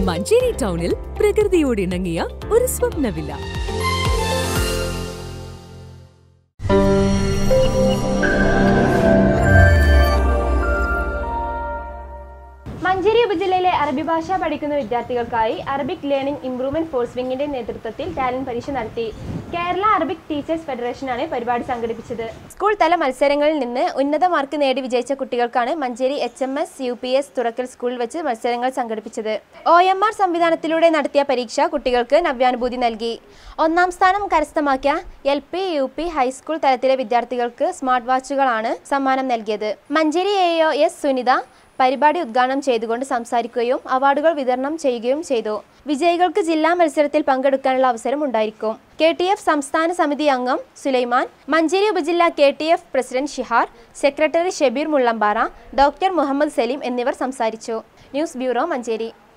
മഞ്ചേരി ടൗണിൽ പ്രകൃതിയോട് ഇണങ്ങിയ ഒരു സ്വപ്ന വില്ല മഞ്ചേരി ഉപജില്ലയിലെ അറബി ഭാഷ പഠിക്കുന്ന വിദ്യാർത്ഥികൾക്കായി അറബിക് ലേണിംഗ് ഇംപ്രൂവ്മെന്റ് ഫോഴ്സ് വിങ്ങിന്റെ നേതൃത്വത്തിൽ ടാലന്റ് പരീക്ഷ നടത്തി കേരള അറബിക് ടീച്ചേഴ്സ് ഫെഡറേഷനാണ് പരിപാടി സംഘടിപ്പിച്ചത് സ്കൂൾ തല മത്സരങ്ങളിൽ നിന്ന് ഉന്നത മാർക്ക് നേടി വിജയിച്ച കുട്ടികൾക്കാണ് Manjeri H M S U P S Thurakkal സ്കൂളിൽ വെച്ച് മത്സരങ്ങൾ സംഘടിപ്പിച്ചത് ഒ എം ആർ സംവിധാനത്തിലൂടെ നടത്തിയ പരീക്ഷ കുട്ടികൾക്ക് നവ്യാനുഭൂതി നൽകി ഒന്നാം സ്ഥാനം കരസ്ഥമാക്കിയ L P U P high school തലത്തിലെ വിദ്യാർത്ഥികൾക്ക് സ്മാർട്ട് വാച്ചുകളാണ് സമ്മാനം നൽകിയത് Manjeri A O S Sunitha പരിപാടി ഉദ്ഘാടനം ചെയ്തുകൊണ്ട് സംസാരിക്കുകയും അവാർഡുകൾ വിതരണം ചെയ്യുകയും ചെയ്തു വിജയികൾക്ക് ജില്ലാ മത്സരത്തിൽ പങ്കെടുക്കാനുള്ള അവസരം ഉണ്ടായിരിക്കും കെ ടി എഫ് സംസ്ഥാന സമിതി അംഗം സുലൈമാൻ മഞ്ചേരി ഉപജില്ല K T F president Shihar secretary Shebeer Mullampara doctor Muhammad Saleem എന്നിവർ സംസാരിച്ചു ന്യൂസ് ബ്യൂറോ മഞ്ചേരി